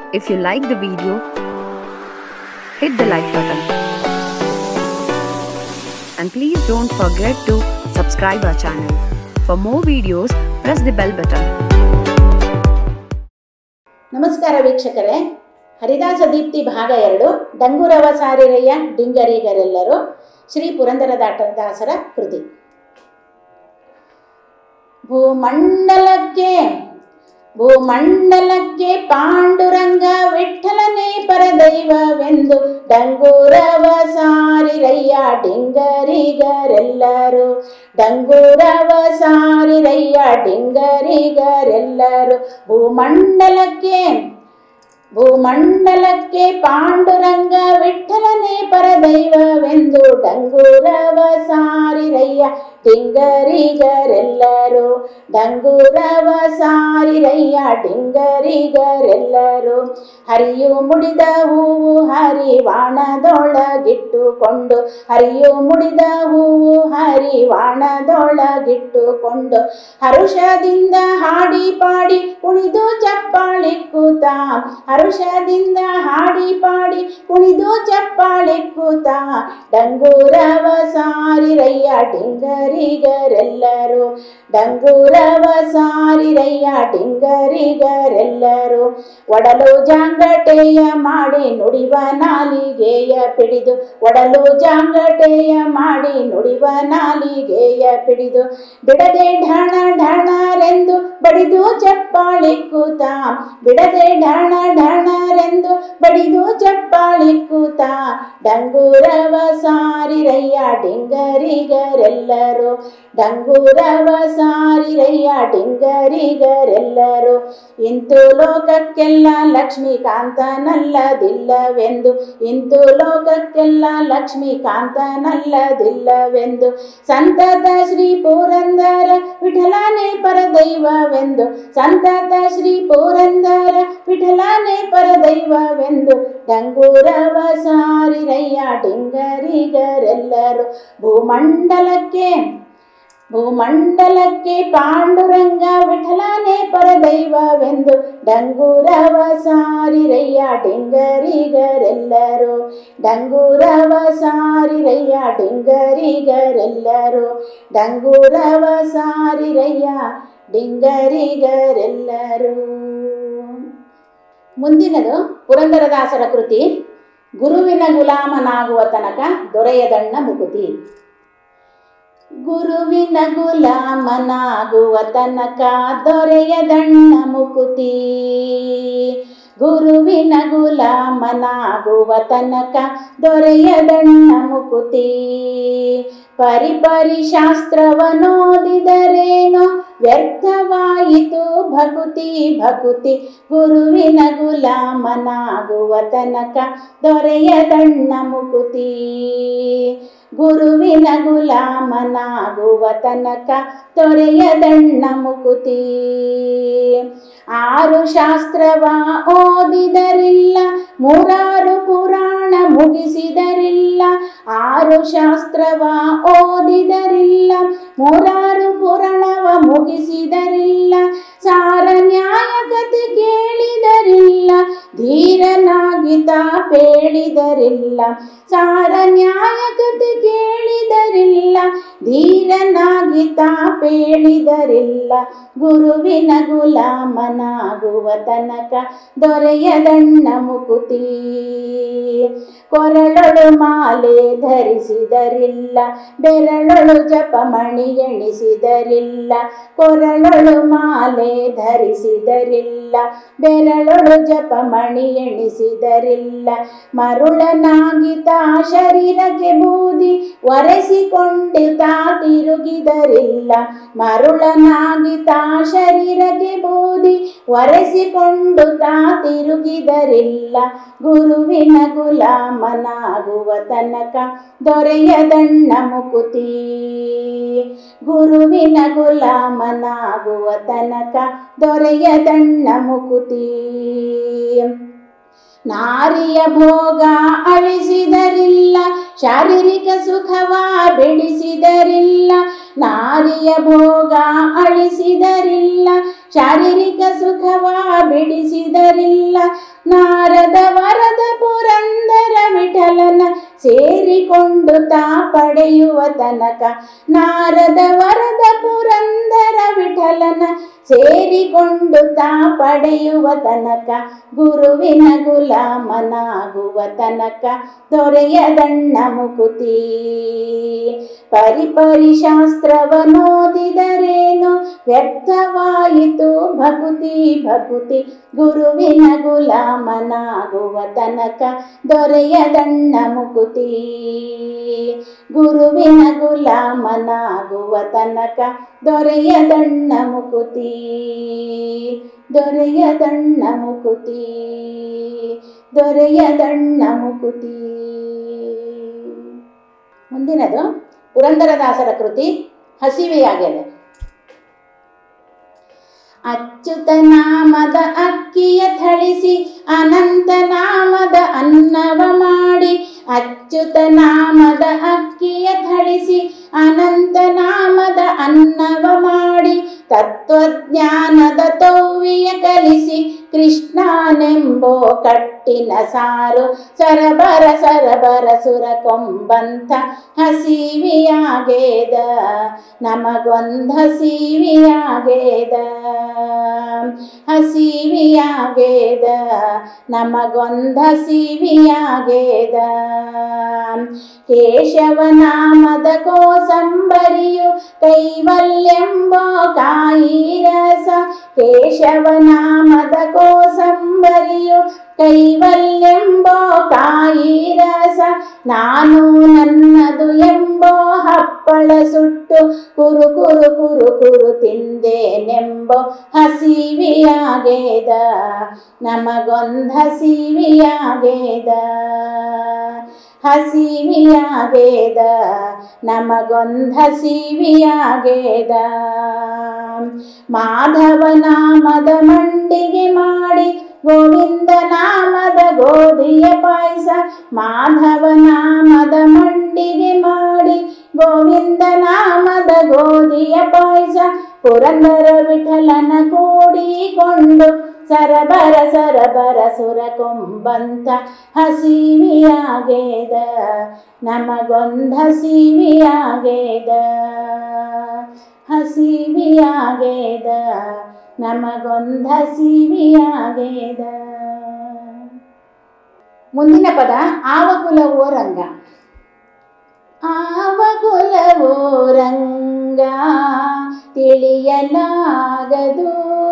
If you like the video, hit the like button. And please don't forget to subscribe our channel. For more videos, press the bell button. ನಮಸ್ಕಾರ ವೀಕ್ಷಕರೇ ಹರಿದಾಸ ದೀಪ್ತಿ ಭಾಗ ಎರಡು ಡಂಗುರವ ಸಾರಿರಯ್ಯ ಡಿಂಗರಿಗರೆಲ್ಲರೂ ಶ್ರೀ ಪುರಂದರ ದಾಟ ದಾಸರ ಕೃತಿ ಭೂಮಂಡಲಕ್ಕೆ ಭೂಮಂಡಲಕ್ಕೆ ಪಾಂಡುರಂಗ ವಿಠಲನೇ ಪರದೈವವೆಂದು ಡಂಗೂರವ ಸಾರಿರಯ್ಯ ಡಿಂಗರಿಗರೆಲ್ಲರೂ ಡಂಗೂರವ ಸಾರಿರಯ್ಯ ಡಿಂಗರಿಗರೆಲ್ಲರೂ ಭೂಮಂಡಲಕ್ಕೆ ಭೂಮಂಡಲಕ್ಕೆ ಪಾಂಡುರಂಗ ವಿಠಲನೇ ಪರದೈವವೆಂದು ಡಂಗೂರವ ಸಾರಿರಯ್ಯ ಡಿಂಗರಿಗರೆಲ್ಲರೂ ಡಂಗೂರವ ಸಾರಿರಯ್ಯ ಡಿಂಗರಿಗರೆಲ್ಲರೂ ಹರಿಯು ಮುಡಿದ ಹೂವು ಹರಿವಾಣದೊಳಗಿಟ್ಟುಕೊಂಡು ಹರಿಯು ಮುಡಿದ ಹೂವು ಹರಿವಾಣದೊಳಗಿಟ್ಟುಕೊಂಡು ಹರುಷದಿಂದ ಹಾಡಿ ಪಾಡಿ ಕುಣಿದು ಚಪ್ಪಾಳಿ ಕೂತ ಹರುಷದಿಂದ ಹಾಡಿ ಪಾಡಿ ಕುಣಿದು ಚಪ್ಪಾಳಿ ಕೂತ ಡಂಗೂರವ ಸಾರಿರಯ್ಯ ಡಿಂಗರಿಗರೆಲ್ಲರೂ ಡಂಗೂರವ ಸಾರಿರಯ್ಯ ಡಿಂಗರಿಗರೆಲ್ಲರೂ ಒಡಲು ಜಾಂಗಟೆಯ ಮಾಡಿ ನುಡಿವ ನಾಲಿಗೆಯ ಪಿಡಿದು ಒಡಲು ಜಾಂಗಟೆಯ ಮಾಡಿ ನುಡಿವ ನಾಲಿಗೆಯ ಪಿಡಿದು ಬಿಡದೆ ಢಣ ಢಣರೆಂದು ಬಡಿದು ಚಪ್ಪಾಳಿ ಕೂತ ಬಿಡದೆ ಢಣ ಢಣರೆಂದು ಬಡಿದು ಚಪ್ಪಾಳಿ ಕೂತ ಡಂಗೂರವ ಸಾರಿರಯ್ಯ ಡಿಂಗರಿಗರೆಲ್ಲರೂ ಡಂಗೂರವ ಸಾರಿರಯ್ಯ ಡಿಂಗರಿಗರೆಲ್ಲರೂ ಇಂತು ಲೋಕಕ್ಕೆಲ್ಲ ಲಕ್ಷ್ಮೀಕಾಂತನಲ್ಲದಿಲ್ಲವೆಂದು ಇಂತು ಲೋಕಕ್ಕೆಲ್ಲ ಲಕ್ಷ್ಮೀಕಾಂತನಲ್ಲದಿಲ್ಲವೆಂದು ಸಂತತ ಶ್ರೀ ಪುರಂದರ ವಿಠಲನೇ ಪರದೈವವೆಂದು ಸಂತತ ಶ್ರೀ ಪುರಂದರ ವಿಠಲನೇ ಪರದೈವವೆಂದು ಡಂಗೂರವ ಸಾರಿರಯ್ಯ ಡಿಂಗರಿಗರೆಲ್ಲರೂ ಭೂಮಂಡಲಕ್ಕೆ ಭೂಮಂಡಲಕ್ಕೆ ಪಾಂಡುರಂಗ ವಿಠಲನೇ ಪರದೈವವೆಂದು ಡಂಗೂರವ ಸಾರಿರಯ್ಯ ಡಿಂಗರಿಗರೆಲ್ಲರೂ ಡಂಗೂರವ ಸಾರಿರಯ್ಯ ಡಿಂಗರಿಗರೆಲ್ಲರೂ ಡಂಗೂರವ ಸಾರಿರಯ್ಯ ಡಿಂಗರಿಗರೆಲ್ಲರೂ ಮುಂದಿನದು ಪುರಂದರದಾಸರ ಕೃತಿ ಗುರುವಿನ ಗುಲಾಮನಾಗುವ ತನಕ ದೊರೆಯದಣ್ಣ ಮುಕುತಿ ಗುರುವಿನ ಗುಲಾಮನಾಗುವ ತನಕ ದೊರೆಯದಣ್ಣ ಮುಕುತಿ ಗುರುವಿನ ಗುಲಾಮನಾಗುವ ತನಕ ದೊರೆಯದಣ್ಣ ಮುಕುತಿ ಪರಿಪರಿ ಶಾಸ್ತ್ರವನೋದಿದರೇನೋ ವ್ಯರ್ಥವಾಯಿತು ಭಕುತಿ ಭಕುತಿ ಗುರುವಿನ ಗುಲಾಮನಾಗುವ ತನಕ ದೊರೆಯದಣ್ಣ ಮುಕುತಿ ಗುರುವಿನ ಗುಲಾಮನಾಗುವ ತನಕ ದೊರೆಯದಣ್ಣ ಮುಕುತಿ ಆರು ಶಾಸ್ತ್ರವ ಓದಿದರಿಲ್ಲ ಮೂರಾರು ಪುರಾಣ ಮುಗಿಸಿದರಿಲ್ಲ ಆರು ಶಾಸ್ತ್ರವ ಓದಿದರಿಲ್ಲ ಮೂರಾರು ಪುರಾಣವ ಮುಗಿಸಿದರಿಲ್ಲ ಸಾರ ನ್ಯಾಯ ಕತೆ ಕೇಳಿದರಿಲ್ಲ ಧೀರನಾಗಿತ ಪೇಳಿದರಿಲ್ಲ ಸಾರ ನ್ಯಾಯ ಕತೆ ಕೇಳಿದರಿಲ್ಲ ಧೀರನಾಗಿತ ಪೇಳಿದರಿಲ್ಲ ಗುರುವಿನ ಗುಲಾಮನಾಗುವ ತನಕ ದೊರೆಯದಣ್ಣ ಮುಕುತಿ ಕೊರಳೊಳು ಮಾಲೆ ಧರಿಸಿದರಿಲ್ಲ ಬೆರಳೊಳು ಜಪಮಣಿ ಎಣಿಸಿದರಿಲ್ಲ ಕೊರಳೊಳು ಮಾಲೆ ಧರಿಸಿದರಿಲ್ಲ ಬೆರಳೊಳು ಜಪಮಣಿ ಎಣಿಸಿದರಿಲ್ಲ ಮರುಳನಾಗಿತ ಶರೀರಕ್ಕೆ ಬೂದಿ ಒರೆಸಿಕೊಂಡು ತಾ ತಿರುಗಿದರಿಲ್ಲ ಮರುಳನಾಗಿತ ಶರೀರಕ್ಕೆ ಬೂದಿ ಒರೆಸಿಕೊಂಡು ತಾ ತಿರುಗಿದರಿಲ್ಲ ಗುರುವಿನ ಗುಲಾಮನಾಗುವ ತನಕ ದೊರೆಯದಣ್ಣ ಮುಕುತಿ ಗುರುವಿನ ಗುಲಾಮನಾಗುವ ತನಕ ದೊರೆಯದಣ್ಣ ಮುಕುತಿ ನಾರಿಯ ಭೋಗ ಅಳಿಸಿದರಿಲ್ಲ ಶಾರೀರಿಕ ಸುಖವ ಬಿಡಿಸಿದರಿಲ್ಲ ನಾರಿಯ ಭೋಗ ಅಳಿಸಿದರಿಲ್ಲ ಶಾರೀರಿಕ ಸುಖವ ಬಿಡಿಸಿದರಿಲ್ಲ ನಾರದ ವರದ ಪುರಂದರ ವಿಠಲನ ಸೇರಿಕೊಂಡು ತಾ ಪಡೆಯುವ ತನಕ ನಾರದ ವರದ ಪುರಂದರ ವಿಠಲನ ಸೇರಿಕೊಂಡು ತಾ ಪಡೆಯುವ ತನಕ ಗುರುವಿನ ಗುಲಾಮನಾಗುವ ತನಕ ದೊರೆಯದಣ್ಣ ಮುಕುತಿ ಪರಿಪರಿ ಶಾಸ್ತ್ರವನೋದಿದರೇನು ವ್ಯರ್ಥವಾಯಿತು ಭಕುತಿ ಭಕುತಿ ಗುರುವಿನ ಗುಲಾಮನಾಗುವ ತನಕ ದೊರೆಯದಣ್ಣ ಮುಕುತಿ ಗುರುವಿನ ಗುಲಾಮನಾಗುವ ತನಕ ದೊರೆಯದಣ್ಣ ಮುಕುತಿ ದೊರೆಯದಣ್ಣ ಮುಕುತಿ ದೊರೆಯದಣ್ಣ ಮುಕುತಿ ಮುಂದಿನದು ಪುರಂದರದಾಸರ ಕೃತಿ ಹಸಿವೆಯಾಗಿದೆ ಅಚ್ಯುತ ನಾಮದ ಅಕ್ಕಿಯ ಥಳಿಸಿ ಅನಂತ ನಾಮದ ಅನ್ನವ ಮಾಡಿ ಅಚ್ಯುತ ನಾಮದ ಅಕ್ಕಿಯ ಥಳಿಸಿ ಅನಂತ ನಾಮದ ಅನ್ನವ ಮಾಡಿ ತತ್ವಜ್ಞಾನದ ತೌವಿಯ ಕಲಿಸಿ ಕೃಷ್ಣನೆಂಬೋ ಕಟ್ಟಿನ ಸಾರು ಸರಬರ ಸರಬರ ಸುರ ಕೊಂಬಂತ ಹಸಿವಿಯಾಗೇದ ನಮಗೊಂದು ಹಸಿವಿಯಾಗೇದ ಹಸಿವಿಯಾಗೇದ ನಮಗೊಂದು ಹಸಿವಿಯಾಗೇದ ಕೇಶವನಾಮದ ಕೋಸಂಬರಿಯು ಕೈವಲ್ಯಂಬೋ ಕಾಯಿರಸ ಕೇಶವನಾಮದ ಕೋಸಂಬರಿಯು ಕೈವಲ್ಯಂಬೋ ಕಾಯಿರಸ ನಾನು ನನ್ನದು ಎಂಬೋ ಹಪ್ಪಳ ಸುಟ್ಟು ಕುರು ಕುರು ಕುರು ಕುರು ತಿಂದೇನೆಂಬೋ ಹಸಿವಿಯಾಗೇದ ನಮಗೊಂದು ಹಸಿವಿಯಾಗೇದ ಹಸಿವಿಯಾಗೇದ ನಮಗೊಂದು ಹಸಿವಿಯಾಗೇದ ಮಾಧವ ನಾಮದ ಮಂಡಿಗೆ ಮಾಡಿ ಗೋವಿಂದ ನಾಮದ ಗೋಧಿಯ ಪಾಯಸ ಮಾಧವ ನಾಮದ ಮಂಡಿಗೆ ಮಾಡಿ ಗೋವಿಂದ ನಾಮದ ಗೋಧಿಯ ಪಾಯಸ ಪುರಂದರ ವಿಠಲನ ಕೂಡಿಕೊಂಡು ಸರಬರ ಸರಬರ ಸುರ ಕೊಂಬಂತ ಹಸಿವಿಯಾಗೇದ ನಮಗೊಂದು ಹಸಿವಿಯಾಗೇದ ಹಸಿವಿಯಾಗೇದ ನಮಗೊಂದು ಹಸಿವಿಯಾಗೇದ ಮುಂದಿನ ಪದ ಆವಕುಲವೋ ರಂಗ ಆವಕುಲವೋ ರಂಗ ತಿಳಿಯಲಾಗದು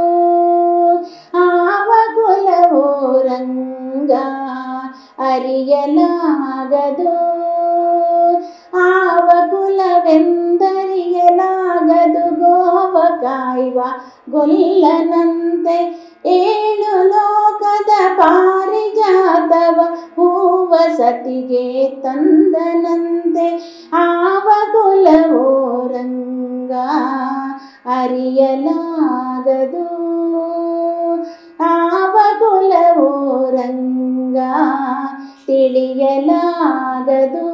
ಆವಕುಲವೋ ರಂಗ ಅರಿಯಲಾಗದು ಆವಕುಲವೆಂದರಿಯಲಾಗದು ಗೋವ ಕಾಯುವ ಗೊಲ್ಲನಂತೆ ಏಳು ಲೋಕದ ಪಾರಿಜಾತವ ಹೂವ ಸತಿಗೆ ತಂದನಂತೆ ಆವಕುಲವೋ ರಂಗ ಅರಿಯಲಾಗದು ಆವಕುಲವೋ ರಂಗ ತಿಳಿಯಲಾಗದು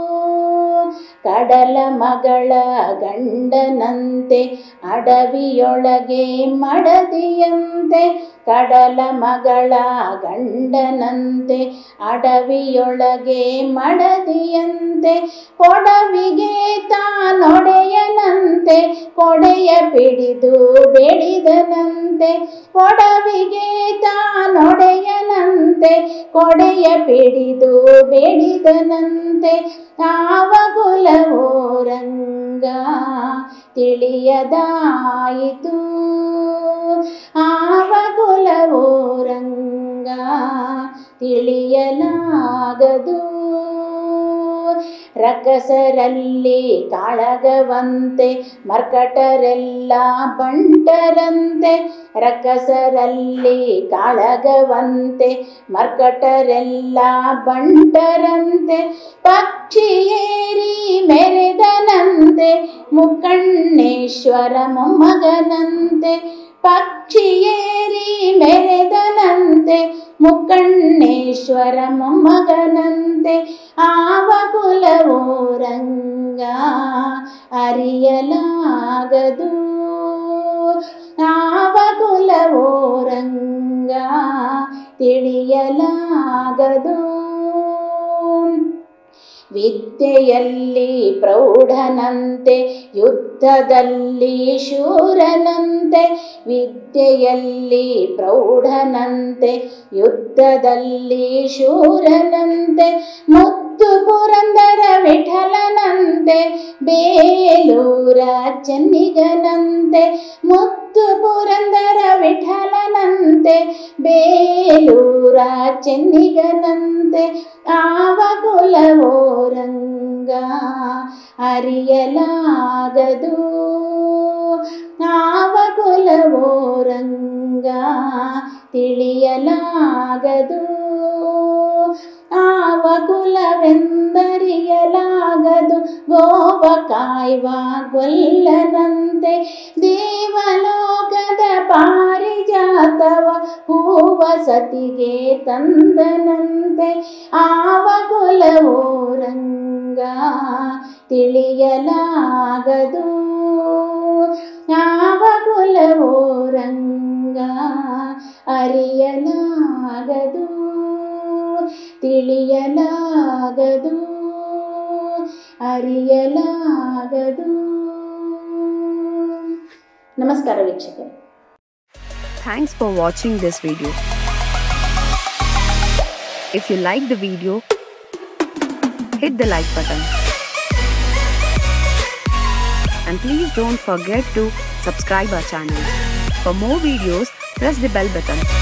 ಕಡಲ ಮಗಳ ಗಂಡನಂತೆ ಅಡವಿಯೊಳಗೆ ಮಡದಿಯಂತೆ ಕಡಲ ಮಗಳ ಗಂಡನಂತೆ ಅಡವಿಯೊಳಗೆ ಮಡದಿಯಂತೆ ಕೊಡವಿಗೆ ತಾನೊಡೆಯನಂತೆ ಕೊಡೆಯ ಪಿಡಿದು ಬೆಳೆದನಂತೆ ಕೊಡವಿಗೆ ತಾನೊಡೆಯನಂತೆ ಕೊಡೆಯ ಪಿಡಿದು ಬೆಳೆದನಂತೆ ಆವಗುಲವೋ ರಂಗ ತಿಳಿಯದಾಯಿತು ಆವಗುಲವೋ ರಂಗ ತಿಳಿಯಲಾಗದು ರಕಸರಲ್ಲಿ ಕಾಳಗವಂತೆ ಮರ್ಕಟರೆಲ್ಲ ಬಂಟರಂತೆ ರಕಸರಲ್ಲಿ ಕಾಳಗವಂತೆ ಮರ್ಕಟರೆಲ್ಲ ಬಂಟರಂತೆ ಪಕ್ಷಿಯೇರಿ ಮೆರೆದನಂತೆ ಮುಕ್ಕಣ್ಣೇಶ್ವರ ಮೊಮ್ಮಗನಂತೆ ಪಕ್ಷಿಯೇರಿ ಮೆರೆದನಂತೆ ಮುಕ್ಕಣ್ಣೇಶ್ವರ ಮೊಮ್ಮಗನಂತೆ ಆವಕುಲವೋ ರಂಗ ಅರಿಯಲಾಗದು ಆವಗುಲವೋ ರಂಗ ತಿಳಿಯಲಾಗದು ವಿದ್ಯೆಯಲ್ಲಿ ಪ್ರೌಢನಂತೆ ಯುದ್ಧದಲ್ಲಿ ಶೂರನಂತೆ ವಿದ್ಯೆಯಲ್ಲಿ ಪ್ರೌಢನಂತೆ ಯುದ್ಧದಲ್ಲಿ ಶೂರನಂತೆ ಮುತ್ತು ಪುರಂದರ ವಿಠಲನಂತೆ ಬೇಲೂರ ಚೆನ್ನಿಗನಂತೆ ಮುತ್ತು ಪುರಂದರ ವಿಠಲನಂತೆ ಬೇಲೂರ ಚೆನ್ನಿಗನಂತೆ ಆವಗುಲವೋ ರಂಗ ಅರಿಯಲಾಗದು ಆವಗುಲವೋ ರಂಗ ತಿಳಿಯಲಾಗದು ಆವಗುಲವೆಂದರಿಯಲಾಗದು ಗೋವ ಕಾಯ್ವ ಗೊಲ್ಲದಂತೆ ದೇವಲೋಕದ ಪಾರಿಜಾತವ ಹೂವ ಸತಿಗೆ ತಂದನಂತೆ ಆವಗುಲವೋ ರಂಗ ತಿಳಿಯಲಾಗದು ಆವಗುಲವೋ ರಂಗ ಅರಿಯಲಾಗದು ತಿಳಿಯಲಾಗದು ಅರಿಯಲಾಗದು ನಮಸ್ಕಾರ ವೀಕ್ಷಕರೇ Thanks for watching this video. If you like the video, hit the like button. And please don't forget to subscribe our channel. For more videos, press the bell button.